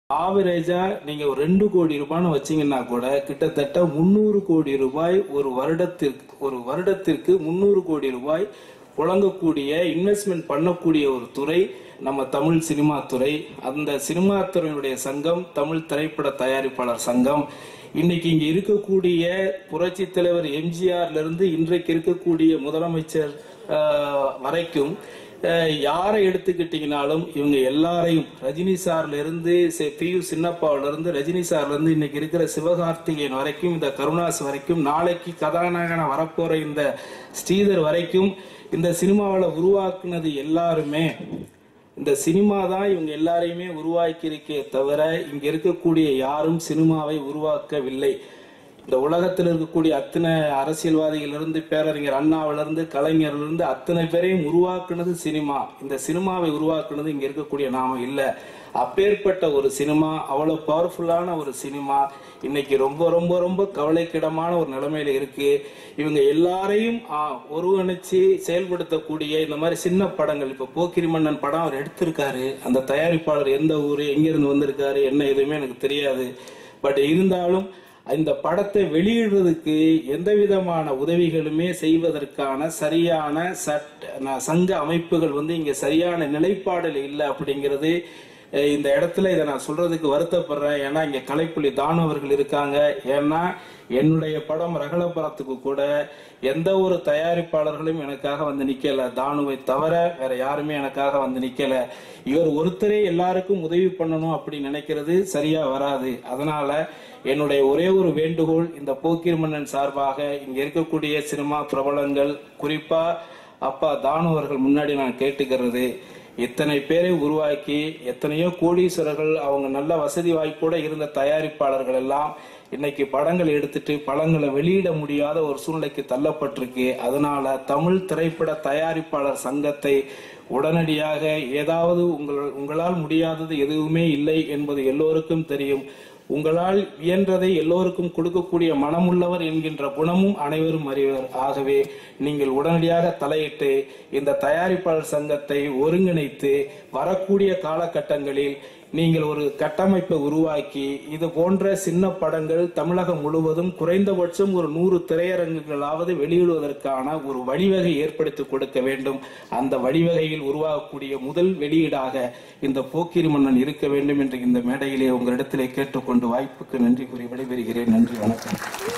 ஆவரேஜா நீங்க ஒரு ரெண்டு கோடி ரூபான்னு வச்சீங்கன்னா கூட கிட்டத்தட்ட முந்நூறு கோடி ரூபாய் ஒரு வருடத்திற்கு ஒரு வருடத்திற்கு முந்நூறு கோடி ரூபாய் புழங்கக்கூடிய இன்வெஸ்ட்மெண்ட் பண்ணக்கூடிய ஒரு துறை நம்ம தமிழ் சினிமா துறை அந்த சினிமா துறையினுடைய சங்கம் தமிழ் திரைப்பட தயாரிப்பாளர் சங்கம் இன்னைக்கு இங்க இருக்கக்கூடிய புரட்சி தலைவர் எம்ஜிஆர்ல இருந்து இன்றைக்கு இருக்கக்கூடிய முதலமைச்சர் ஆஹ், வரைக்கும் அஹ் யாரை எடுத்துக்கிட்டீங்கனாலும் இவங்க எல்லாரையும் ரஜினி சார்ல இருந்து சி- பி யு சின்னப்பாவுல இருந்து ரஜினி சார்ல இருந்து இன்னைக்கு இருக்கிற சிவகார்த்திகேயன் வரைக்கும் இந்த கருணாஸ் வரைக்கும் நாளைக்கு கதாநாயகனா வரப்போற இந்த ஸ்ரீதர் வரைக்கும் இந்த சினிமாவில் உருவாக்குனது எல்லாருமே இந்த சினிமா தான் இவங்க எல்லாரையுமே உருவாக்கி இருக்கே தவிர இங்க இருக்கக்கூடிய யாரும் சினிமாவை உருவாக்கவில்லை இந்த உலகத்தில் இருக்கக்கூடிய அத்தனை அரசியல்வாதிகளிலிருந்து பேரறிஞர் அண்ணாவிலிருந்து கலைஞரிலிருந்து அத்தனை பேரையும் உருவாக்குனது சினிமா இந்த சினிமாவை உருவாக்குனது இங்க இருக்கக்கூடிய நாம இல்ல அப்பேற்பட்ட ஒரு சினிமா அவ்வளவு பவர்ஃபுல்லான ஒரு சினிமா இன்னைக்கு ரொம்ப ரொம்ப ரொம்ப கவலைக்கிடமான ஒரு நிலைமையில இருக்கு இவங்க எல்லாரையும் ஆ, ஒருங்கிணைச்சு செயல்படுத்தக்கூடிய இந்த மாதிரி சின்ன படங்கள் இப்ப போக்கிரி மன்னன் படம் அவர் எடுத்திருக்காரு அந்த தயாரிப்பாளர் எந்த ஊரு எங்கிருந்து வந்திருக்காரு என்ன எதுவுமே எனக்கு தெரியாது பட் இருந்தாலும் இந்த படத்தை வெளியிடுறதுக்கு எந்த விதமான உதவிகளுமே செய்வதற்கான சரியான சட்ட ந- சங்க அமைப்புகள் வந்து இங்க சரியான நிலைப்பாடில் இல்லை அப்படிங்கிறது அஹ், இந்த இடத்துல இதை நான் சொல்றதுக்கு வருத்தப்படுறேன் ஏன்னா இங்க கலைப்புலி தானு அவர்கள் இருக்காங்க ஏன்னா என்னுடைய படம் ரகலபுரத்துக்கு கூட எந்த ஒரு தயாரிப்பாளர்களும் எனக்காக வந்து நிக்கல தானுவை தவிர வேற யாருமே எனக்காக வந்து நிக்கல இவர் ஒருத்தரே எல்லாருக்கும் உதவி பண்ணணும் அப்படின்னு நினைக்கிறது சரியா வராது அதனால என்னுடைய ஒரே ஒரு வேண்டுகோள் இந்த போக்கிர் மன்னன் சார்பாக இங்க இருக்கக்கூடிய சினிமா பிரபலங்கள் குறிப்பா அப்பா தானு அவர்கள் முன்னாடி நான் கேட்டுக்கிறது இத்தனை பேரை உருவாக்கி எத்தனையோ கோடீஸ்வரர்கள் அவங்க நல்ல வசதி வாய்ப்போட இருந்த தயாரிப்பாளர்கள் எல்லாம் இன்னைக்கு படங்கள் எடுத்துட்டு படங்களை வெளியிட முடியாத ஒரு சூழ்நிலைக்கு தள்ளப்பட்டிருக்கு அதனால தமிழ் திரைப்பட தயாரிப்பாளர் சங்கத்தை உடனடியாக ஏதாவது உங்கள் உங்களால் முடியாதது எதுவுமே இல்லை என்பது எல்லோருக்கும் தெரியும் உங்களால் இயன்றதை எல்லோருக்கும் கொடுக்கக்கூடிய மனமுள்ளவர் என்கின்ற குணமும் அனைவரும் அறிவர் ஆகவே நீங்கள் உடனடியாக தலையிட்டு இந்த தயாரிப்பாளர் சங்கத்தை ஒருங்கிணைத்து வரக்கூடிய காலகட்டங்களில் நீங்கள் ஒரு கட்டமைப்பை உருவாக்கி இது போன்ற சின்ன படங்கள் தமிழகம் முழுவதும் குறைந்தபட்சம் ஒரு நூறு திரையரங்குகளாவது வெளியிடுவதற்கான ஒரு வழிவகை ஏற்படுத்தி கொடுக்க வேண்டும் அந்த வழிவகையில் உருவாகக்கூடிய முதல் வெளியீடாக இந்த போக்கிரி மன்னன் இருக்க வேண்டும் என்று இந்த மேடையிலே உங்களிடத்திலே கேட்டுக்கொண்டு வாய்ப்புக்கு நன்றி கூறி விடைபெறுகிறேன் நன்றி வணக்கம்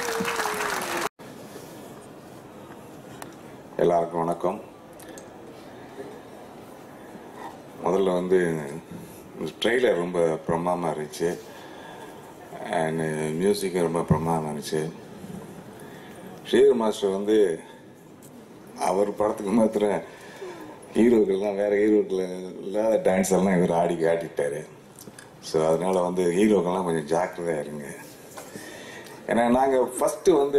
எல்லாருக்கும் வணக்கம் முதல்ல வந்து ட்ரெய்லர் ரொம்ப பிரமாதமாக இருந்துச்சு அண்ட் மியூசிக்கும் ரொம்ப பிரமாதமாக இருந்துச்சு ஸ்ரீதர் மாஸ்டர் வந்து அவர் படத்துக்கு மாத்திரம் ஹீரோக்கள்லாம் வேற ஹீரோக்கள் இல்லாத டான்ஸ் எல்லாம் இவர் ஆடி காட்டிட்டாரு ஸோ அதனால வந்து ஹீரோக்கள்லாம் கொஞ்சம் ஜாக்கிரதையா இருங்க ஏன்னா நாங்கள் ஃபஸ்ட்டு வந்து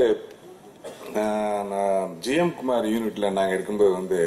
நான் நான் ஜிஎம் குமார் யூனிட்டில் நாங்கள் இருக்கும்போது வந்து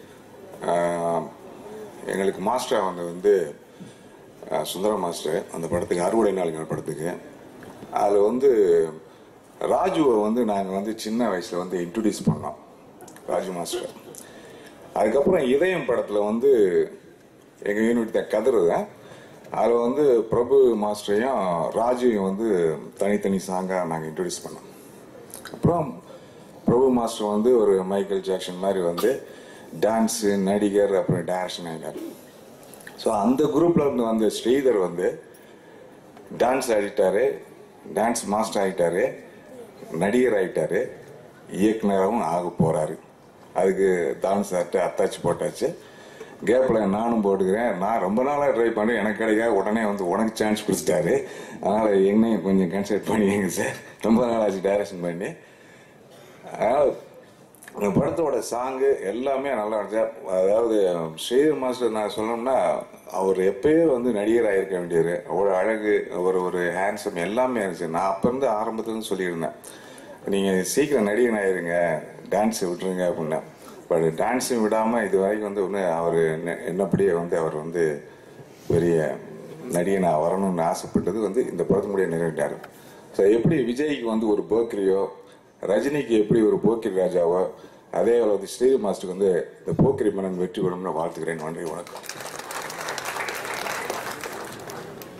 ஆஹ், எங்களுக்கு மாஸ்டர் வந்து வந்து ஆஹ், சுந்தரம் மாஸ்டர் அந்த படத்துக்கு அறுவடை நாளுங்கிற படத்துக்கு அதில் வந்து ராஜுவை வந்து நாங்கள் வந்து சின்ன வயசில் வந்து இன்ட்ரடியூஸ் பண்ணோம் ராஜு மாஸ்டர் அதுக்கப்புறம் இதயம் படத்தில் வந்து எங்கள் யூனிட் தான் கதறுதான் அதில் வந்து பிரபு மாஸ்டரையும் ராஜுவையும் வந்து தனித்தனி சாங்காக நாங்கள் இன்ட்ரடியூஸ் பண்ணோம் அப்புறம் பிரபு மாஸ்டர் வந்து ஒரு மைக்கேல் ஜாக்சன் மாதிரி வந்து டான்ஸு நடிகர் அப்புறம் டைரக்ஷன் ஆகிட்டார் ஸோ அந்த குரூப்ல இருந்து வந்த ஸ்ரீதர் வந்து டான்ஸ் ஆடிட்டாரு டான்ஸ் மாஸ்டர் ஆகிட்டாரு நடிகர் ஆகிட்டாரு இயக்குனராகவும் ஆக போறாரு அதுக்கு தான் சார்ட்டு அத்தாச்சி போட்டாச்சு கேப்பில் நானும் போட்டுக்கிறேன் நான் ரொம்ப நாளாக ட்ரை பண்ணி எனக்கு கிடைக்காது உடனே வந்து உனக்கு சான்ஸ் கொடுத்துட்டாரு அதனால் என்னையும் கொஞ்சம் கன்சல்ட் பண்ணிக்கங்க சார் ரொம்ப நாள் ஆச்சு டைரக்ஷன் பண்ணி அதனால் இந்த படத்தோட சாங்கு எல்லாமே நல்லா இருந்துச்சு அதாவது ஸ்ரீதர் மாஸ்டர் நான் சொல்லணும்னா அவர் எப்பயே வந்து நடிகர் ஆயிருக்க வேண்டியவர் அவ்வளோ அழகு ஒரு ஒரு ஹேண்ட்ஸம் எல்லாமே இருந்துச்சு நான் அப்போ இருந்து ஆரம்பத்துலேருந்து சொல்லியிருந்தேன் நீங்கள் சீக்கிரம் நடிகன் ஆயிருங்க டான்ஸ் விட்டுருங்க அப்படின்னா பட் டான்ஸும் விடாமல் இது வரைக்கும் வந்து ஒன்று அவர் என்னப்படியே வந்து அவர் வந்து பெரிய நடிகனாக வரணும்னு ஆசைப்பட்டது வந்து இந்த படத்து முடிய நிறைவேட்டார் ஸோ எப்படி விஜய்க்கு வந்து ஒரு போக்கிரியோ ரஜினிக்கு எப்படி ஒரு போக்கிரி ராஜாவோ அதே அளவு ஸ்ரீ மாஸ்டருக்கு வந்து இந்த போக்கிரி மன்னன் வெற்றி பெறும்னு வாழ்த்துக்கிறேன் நன்றி வணக்கம்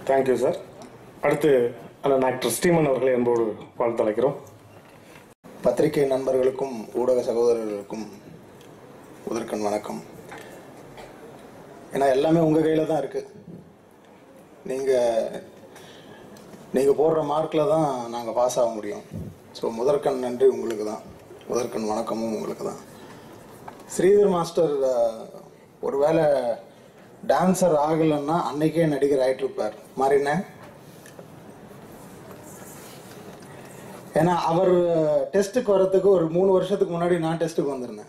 தேங்க்யூ சார் அடுத்து அண்ணன் ஆக்டர் ஸ்ரீமன் அவர்களை என்போடு வாழ்த்து அழைக்கிறோம் பத்திரிகை நண்பர்களுக்கும் ஊடக சகோதரர்களுக்கும் முதற்கண் வணக்கம் ஏன்னா எல்லாமே உங்கள் கையில் தான் இருக்குது நீங்கள் நீங்கள் போடுற மார்க்கில் தான் நாங்கள் பாஸ் ஆக முடியும் ஸோ முதற்கண் நன்றி உங்களுக்கு தான் முதற்கண் வணக்கமும் உங்களுக்கு தான் ஸ்ரீதர் மாஸ்டர் அஹ், ஒருவேளை டான்சர் ஆகலைன்னா அன்னைக்கே நடிகர் ஆயிட்டு இருப்பார் மாறினேன் ஏன்னா அவர் டெஸ்ட்டுக்கு வர்றதுக்கு ஒரு மூணு வருஷத்துக்கு முன்னாடி நான் டெஸ்ட்டுக்கு வந்திருந்தேன்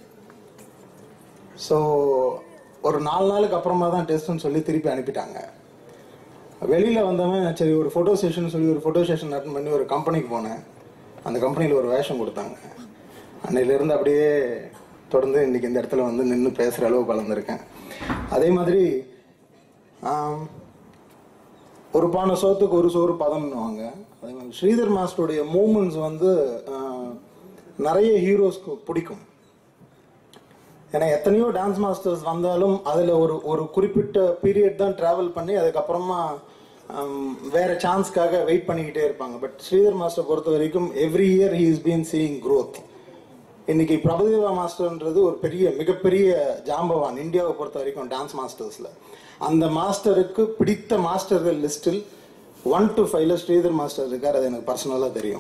ஸோ ஒரு நாலு நாளுக்கு அப்புறமா தான் டெஸ்ட்னு சொல்லி திருப்பி அனுப்பிட்டாங்க வெளியில் வந்தவன் சரி ஒரு ஃபோட்டோ செஷன் சொல்லி ஒரு ஃபோட்டோ செஷன் அட்டன் பண்ணி ஒரு கம்பெனிக்கு போனேன் அந்த கம்பெனியில் ஒரு வேஷம் கொடுத்தாங்க அன்னையிலேருந்து அப்படியே தொடர்ந்து இன்னைக்கு இந்த இடத்துல வந்து நின்று பேசுகிற அளவுக்கு வளர்ந்துருக்கேன் அதே மாதிரி ஆம், ஒரு பானை சோத்துக்கு ஒரு சோறு பதம்னுவாங்க அதே மாதிரி ஸ்ரீதர் மாஸ்டருடைய மூமெண்ட்ஸ் வந்து ஆஹ், நிறைய ஹீரோஸ்க்கு பிடிக்கும் ஏன்னா எத்தனையோ டான்ஸ் மாஸ்டர்ஸ் வந்தாலும் அதில் ஒரு ஒரு குறிப்பிட்ட பீரியட் தான் ட்ராவல் பண்ணி அதுக்கப்புறமா ஆம், வேற சான்ஸ்க்காக வெயிட் பண்ணிக்கிட்டே இருப்பாங்க பட் ஸ்ரீதர் மாஸ்டர் பொறுத்த வரைக்கும் every year he is been seeing growth இன்னைக்கு பிரபுதேவா மாஸ்டர்ன்றது ஒரு பெரிய மிகப்பெரிய ஜாம்பவான் இந்தியாவை பொறுத்த வரைக்கும் டான்ஸ் மாஸ்டர்ஸ்ல அந்த மாஸ்டருக்கு பிடித்த மாஸ்டர்கள் லிஸ்டில் ஒன் டு ஃபைவ்ல ஸ்ரீதர் மாஸ்டர் இருக்கார் அது எனக்கு பர்சனலாக தெரியும்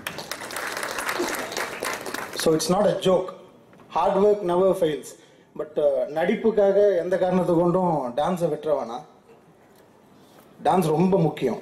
so it's not a joke hard work never fails but நடிப்புக்காக எந்த காரணத்தை கொண்டும் டான்ஸை விட்டுற வேணாம் டான்ஸ் ரொம்ப முக்கியம்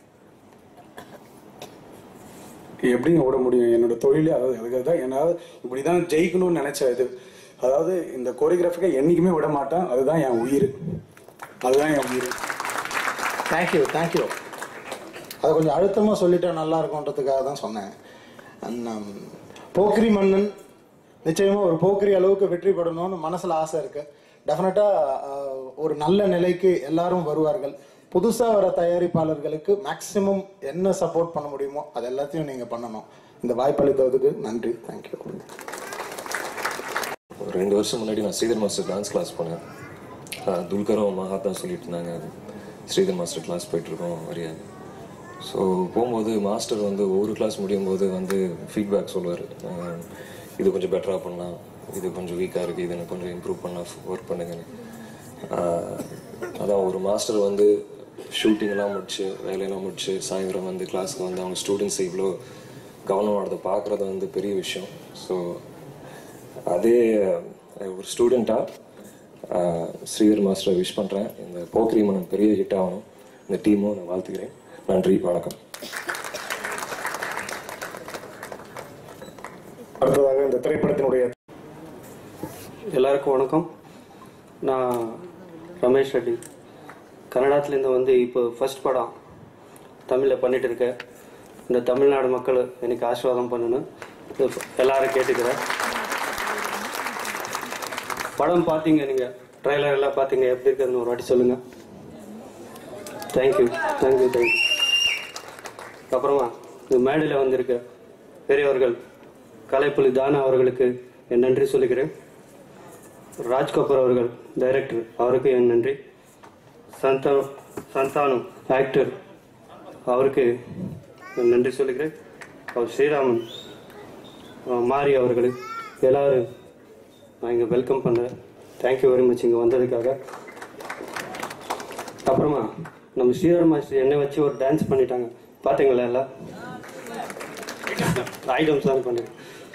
எப்படிங்க ஓட முடியும் என்னோட தொழிலே அதாவது அதுக்காக தான் என்னால் இப்படி தான் ஜெயிக்கணும்னு நினைச்ச இது அதாவது இந்த கோரியோகிராஃபிக்கை என்றைக்குமே விட மாட்டேன் அதுதான் என் உயிர் அதுதான் என் உயிர் தேங்க்யூ தேங்க்யூ அதை கொஞ்சம் அழுத்தமாக சொல்லிட்டா நல்லா இருக்கும்ன்றதுக்காக தான் சொன்னேன் And, um, போக்கிரி மன்னன் நிச்சயமாக ஒரு போக்கிரி அளவுக்கு வெற்றி பெறணும்னு மனசில் ஆசை இருக்கு டெஃபினட்டாக ஒரு நல்ல நிலைக்கு எல்லாரும் வருவார்கள் புதுசாக வர தயாரிப்பாளர்களுக்கு மேக்ஸிமம் என்ன சப்போர்ட் பண்ண முடியுமோ அது எல்லாத்தையும் நீங்கள் பண்ணணும் இந்த வாய்ப்பளித்ததுக்கு நன்றி தேங்க்யூ ஒரு ரெண்டு வருஷம் முன்னாடி நான் ஸ்ரீதர் மாஸ்டர் டான்ஸ் கிளாஸ் போனேன் ஆஹ் துல்கரும் மகாத்தா சொல்லிட்டு இருந்தாங்க ஸ்ரீதர் மாஸ்டர் கிளாஸ் போயிட்டுருக்கோம் வரியா ஸோ போகும்போது மாஸ்டர் வந்து ஒவ்வொரு கிளாஸ் முடியும் போது வந்து ஃபீட்பேக் சொல்லுவார் இது கொஞ்சம் பெட்டராக பண்ணலாம் இது கொஞ்சம் வீக்காக இருக்குது இது எனக்கு கொஞ்சம் இம்ப்ரூவ் பண்ண ஒர்க் பண்ணுங்கன்னு ஆஹ் அதான் ஒரு மாஸ்டர் வந்து ஷூட்டிங்லாம் முடிச்சு வேலையெல்லாம் முடிச்சு சாயந்தரம் வந்து கிளாஸ்க்கு வந்து அவங்க ஸ்டூடெண்ட்ஸ் இவ்வளோ கவனம் வரதை பார்க்குறது வந்து பெரிய விஷயம் ஸோ அதே அஹ், ஒரு ஸ்டூடெண்ட்டாக ஸ்ரீதர் மாஸ்டரை விஷ் பண்ணுறேன் இந்த போக்ரி மனம் பெரிய ஹிட் ஆகணும் இந்த டீமும் நான் வாழ்த்துக்கிறேன் நன்றி வணக்கம் அடுத்ததாக இந்த திரைப்படத்தினுடைய எல்லாருக்கும் வணக்கம் நான் ரமேஷ் ரெட்டி கன்னடத்துலேருந்து வந்து இப்போ ஃபர்ஸ்ட் படம் தமிழில் பண்ணிட்டு இருக்கேன் இந்த தமிழ்நாடு மக்கள் எனக்கு ஆசீர்வாதம் பண்ணணும் இது எல்லாரும் கேட்டுக்கிறேன் படம் பார்த்தீங்க நீங்கள் ட்ரைலர் எல்லாம் பார்த்தீங்க எப்படி இருக்குதுன்னு ஒரு வாட்டி சொல்லுங்கள் தேங்க்யூ தேங்க்யூ தேங்க்யூ அப்புறமா இந்த மேடையில் வந்திருக்க பெரியவர்கள் கலைப்புலி தானா அவர்களுக்கு என் நன்றி சொல்லுகிறேன் ராஜ் கபூர் அவர்கள் டைரக்டர் அவருக்கு என் நன்றி சந்தா சந்தானம் ஆக்டர் அவருக்கு என் நன்றி சொல்லுகிறேன் அவர் ஸ்ரீராமன் அஹ் மாரி அவர்களுக்கு எல்லாரும் நான் இங்கே வெல்கம் பண்ணுறேன் தேங்க்யூ வெரி மச் இங்கே வந்ததுக்காக அப்புறமா நம்ம ஸ்ரீராம் மாஸ்டர் என்னை வச்சு ஒரு டான்ஸ் பண்ணிட்டாங்க பார்த்தீங்களா எல்லாம் ஐட்டம்ஸ் தான் பண்ணி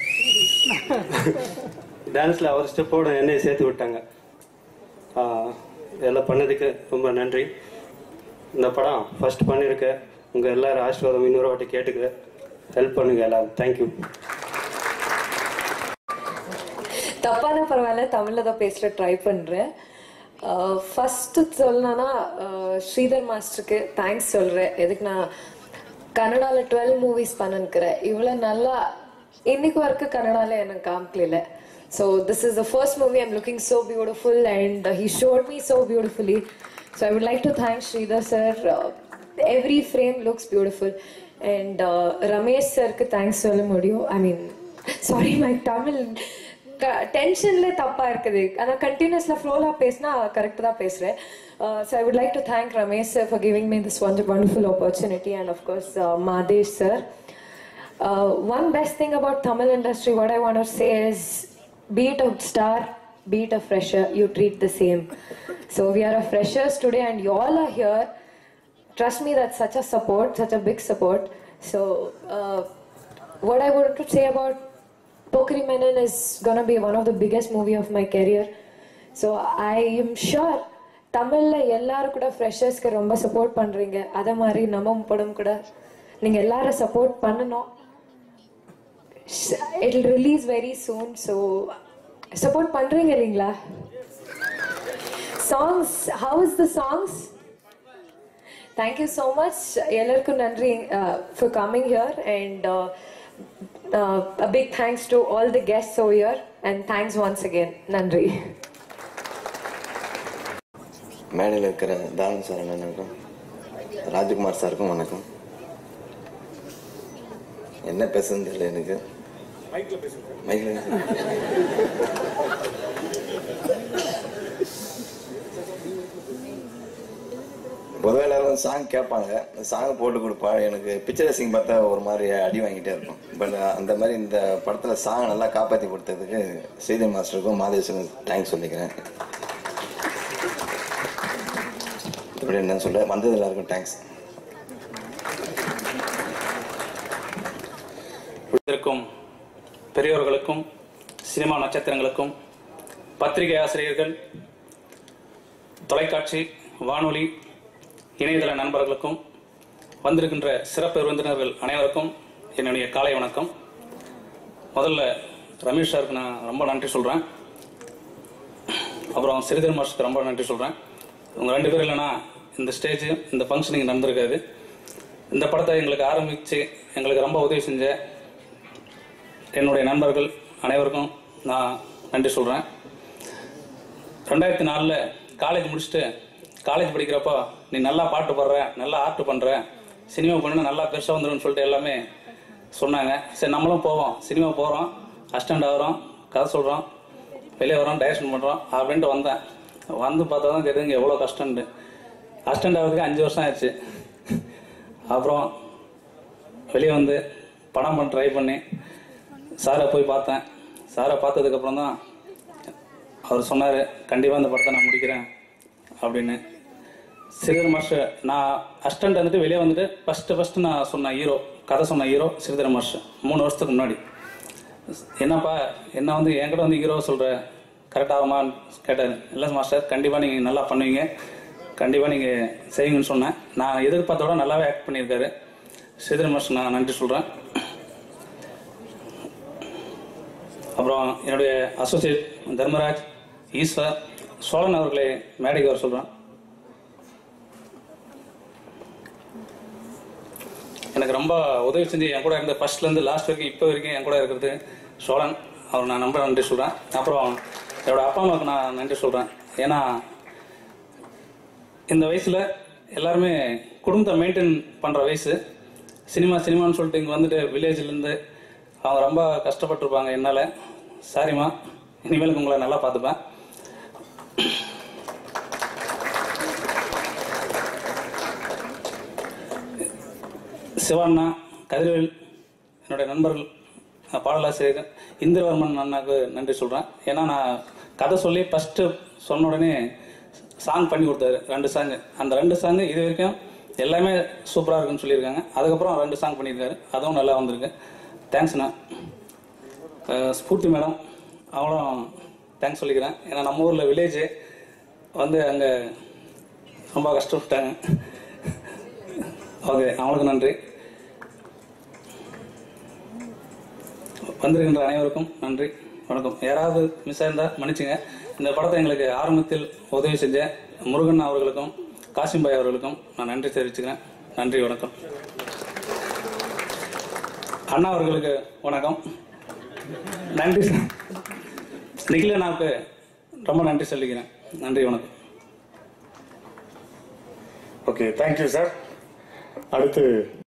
டான்ஸில் அவர் ஸ்டெப்போட என்னையை சேர்த்து விட்டாங்க ஆஹ் இதெல்லாம் பண்ணதுக்கு ரொம்ப நன்றி இந்த படம் ஃபர்ஸ்ட் பண்ணியிருக்கேன் உங்கள் எல்லாரும் ஆசீர்வாதம் இன்னொரு வாட்டி கேட்டுக்கிறேன் ஹெல்ப் பண்ணுங்க எல்லாரும் தேங்க்யூ தப்பான பரவாயில்ல தமிழில் தான் பேசுகிற ட்ரை பண்ணுறேன் ஃபஸ்ட்டு சொல்லணும்னா அஹ், ஸ்ரீதர் மாஸ்டருக்கு தேங்க்ஸ் சொல்கிறேன் எதுக்கு நான் கன்னடாவில் டுவெல் மூவிஸ் பண்ணிருக்கிறேன் இவ்வளோ நல்லா இன்னைக்கு வரைக்கும் கன்னடாவில் எனக்கு காமிக்கல so this is the first movie I'm looking so beautiful and he shot me so beautifully so I would like to thank Sridhar sir every frame looks beautiful and Ramesh சருக்கு தேங்க்ஸ் சொல்ல முடியும் I mean sorry my Tamil டென்ஷன்ல தப்பா இருக்குது ஆனா கண்டினியூஸ்ல ஃப்ளோலா பேசினா correct தான் பேசுறேன் Uh, so I would like to thank Ramesh sir for giving me this wonder- wonderful opportunity and of course uh, Madesh sir. Uh, one best thing about Tamil industry, what I want to say is, be it a star, be it a fresher, you treat the same. So we are a freshers today and you all are here. Trust me, that's such a support, such a big support. So uh, what I want to say about Pokeri Menon is gonna be one of the biggest movie of my career. So I am sure தமிழில் எல்லாரும் கூட ஃப்ரெஷர்ஸ்க்கு ரொம்ப support பண்ணுறீங்க அதே மாதிரி நம்ம படம் கூட நீங்கள் எல்லாரும் சப்போர்ட் பண்ணணும் it release very soon so support பண்ணுறீங்க இல்லைங்களா songs how is the songs thank you so much எல்லாருக்கும் நன்றி for coming here and a big thanks to all the guests over here and thanks once again நன்றி மேடையில் இருக்கிற தானன் sir அண்ணனுக்கும் ராஜ்குமார் சாருக்கும் வணக்கம் என்ன பேசுறது தெரியல எனக்கு மைக்கில் பொதுவாக எல்லாரும் சாங் கேட்பாங்க சாங் போட்டு கொடுப்பா எனக்கு பிக்சர் சிங் பார்த்தா ஒரு மாதிரி அடி வாங்கிட்டே இருக்கும் பட் அந்த மாதிரி இந்த படத்தில் சாங் நல்லா காப்பாற்றி கொடுத்ததுக்கு ஸ்ரீதர் மாஸ்டருக்கும் மாதேஷுக்கும் தேங்க்ஸ் சொல்லிக்கிறேன் இப்படி என்ன சொல்ல வந்தது எல்லாருக்கும் தேங்க்ஸ் இருக்கும் பெரியோர்களுக்கும் சினிமா நட்சத்திரங்களுக்கும் பத்திரிகை ஆசிரியர்கள் தொலைக்காட்சி வானொலி இணையதள நண்பர்களுக்கும் வந்திருக்கின்ற சிறப்பு விருந்தினர்கள் அனைவருக்கும் என்னுடைய காலை வணக்கம் முதல்ல ரமேஷ் சாருக்கு நான் ரொம்ப நன்றி சொல்கிறேன் அப்புறம் சிறிதர் மாஸ்டருக்கு ரொம்ப நன்றி சொல்கிறேன் உங்கள் ரெண்டு பேரும் இல்லைன்னா இந்த ஸ்டேஜ் இந்த ஃபங்க்ஷனிங் நடந்திருக்காது இந்த படத்தை எங்களுக்கு ஆரம்பித்து எங்களுக்கு ரொம்ப உதவி செஞ்ச என்னுடைய நண்பர்கள் அனைவருக்கும் நான் நன்றி சொல்கிறேன் ரெண்டாயிரத்தி நாலில் காலேஜ் முடிச்சுட்டு காலேஜ் படிக்கிறப்போ நீ நல்லா பாட்டு பாடுற நல்லா ஆர்ட் பண்ணுற சினிமா பண்ணு நல்லா பெருசாக வந்துடும் சொல்லிட்டு எல்லாமே சொன்னாங்க சரி நம்மளும் போவோம் சினிமா போகிறோம் அஸ்டண்ட் ஆகிறோம் கதை சொல்கிறோம் வெளியே வரோம் டைரக்ஷன் பண்ணுறோம் அப்படின்ட்டு வந்தேன் வந்து பார்த்தா தான் தெரியுதுங்க எவ்வளோ கஷ்டம்னு அஸ்டண்ட் ஆகிறதுக்கு அஞ்சு வருஷம் ஆயிடுச்சு அப்புறம் வெளியே வந்து படம் பண்ண ட்ரை பண்ணி சாரை போய் பார்த்தேன் சாரை பார்த்ததுக்கப்புறம் தான் அவர் சொன்னார் கண்டிப்பாக இந்த படத்தை நான் முடிக்கிறேன் அப்படின்னு சிறிதர் மாஸ்டர் நான் அஸ்டண்ட் வந்துட்டு வெளியே வந்துட்டு ஃபஸ்ட்டு ஃபஸ்ட்டு நான் சொன்ன ஹீரோ கதை சொன்ன ஹீரோ சிறிதர் மாஸ்டர் மூணு வருஷத்துக்கு முன்னாடி என்னப்பா என்ன வந்து என்கிட்ட வந்து ஹீரோ சொல்கிற கரெக்ட் ஆகுமான்னு கேட்டார் இல்லை மாஸ்டர் கண்டிப்பாக நீங்கள் நல்லா பண்ணுவீங்க கண்டிப்பாக நீங்கள் செய்வீங்கன்னு சொன்னேன் நான் எதிர்பார்த்தோட நல்லாவே ஆக்ட் பண்ணியிருக்காரு சிறிதர் மாஸ்டர் நான் நன்றி சொல்கிறேன் அப்புறம் என்னுடைய அசோசியேட் தர்மராஜ் ஈஸ்வர் சோழன் அவர்களை மேடைக்கு வர சொல்கிறேன் எனக்கு ரொம்ப உதவி செஞ்சு என் கூட இருந்த ஃபர்ஸ்ட்லேருந்து லாஸ்ட் வரைக்கும் இப்போ வரைக்கும் என் கூட இருக்கிறது சோழன் அவர் நான் நம்ப நன்றி சொல்கிறேன் அப்புறம் என்னோட அப்பா அம்மாவுக்கு நான் நன்றி சொல்கிறேன் ஏன்னா இந்த வயசில் எல்லாருமே குடும்பத்தை மெயின்டைன் பண்ணுற வயசு சினிமா சினிமான்னு சொல்லிட்டு இங்கே வந்துட்டு வில்லேஜ்லேருந்து அவங்க ரொம்ப கஷ்டப்பட்டிருப்பாங்க என்னால் சாரிம்மா இனிமேலுக்கு உங்களை நல்லா பார்த்துப்பேன் சிவண்ணா கதிரவேல் என்னுடைய நண்பர்கள் அஹ், பாடலாசிரியர்கள் இந்திரவர்மன் அண்ணாக்கு நன்றி சொல்கிறேன் ஏன்னா நான் கதை சொல்லி ஃபஸ்ட்டு சொன்ன உடனே சாங் பண்ணி கொடுத்தாரு ரெண்டு சாங்கு அந்த ரெண்டு சாங்கு இது வரைக்கும் எல்லாமே சூப்பராக இருக்குன்னு சொல்லியிருக்காங்க அதுக்கப்புறம் ரெண்டு சாங் பண்ணியிருக்காரு அதுவும் நல்லா வந்திருக்கு தேங்க்ஸ்ண்ணா அஹ், ஸ்பூர்த்தி மேடம் அவங்களும் தேங்க்ஸ் சொல்லிக்கிறேன் ஏன்னா நம்ம ஊரில் வில்லேஜ் வந்து அங்கே ரொம்ப கஷ்டப்பட்டாங்க ஓகே அவங்களுக்கு நன்றி வந்திருக்கின்ற அனைவருக்கும் நன்றி வணக்கம் யாராவது மிஸ் ஆயிருந்தா மன்னிச்சுங்க இந்த படத்தை எங்களுக்கு ஆரம்பத்தில் உதவி செஞ்ச முருகன் அவர்களுக்கும் காசிம்பாய் அவர்களுக்கும் நான் நன்றி தெரிவிச்சுக்கிறேன் நன்றி வணக்கம் அண்ணா அவர்களுக்கு வணக்கம் நன்றி சார் நிகில அண்ணாவுக்கு ரொம்ப நன்றி சொல்லிக்கிறேன் நன்றி வணக்கம் ஓகே தேங்க்யூ சார் அடுத்து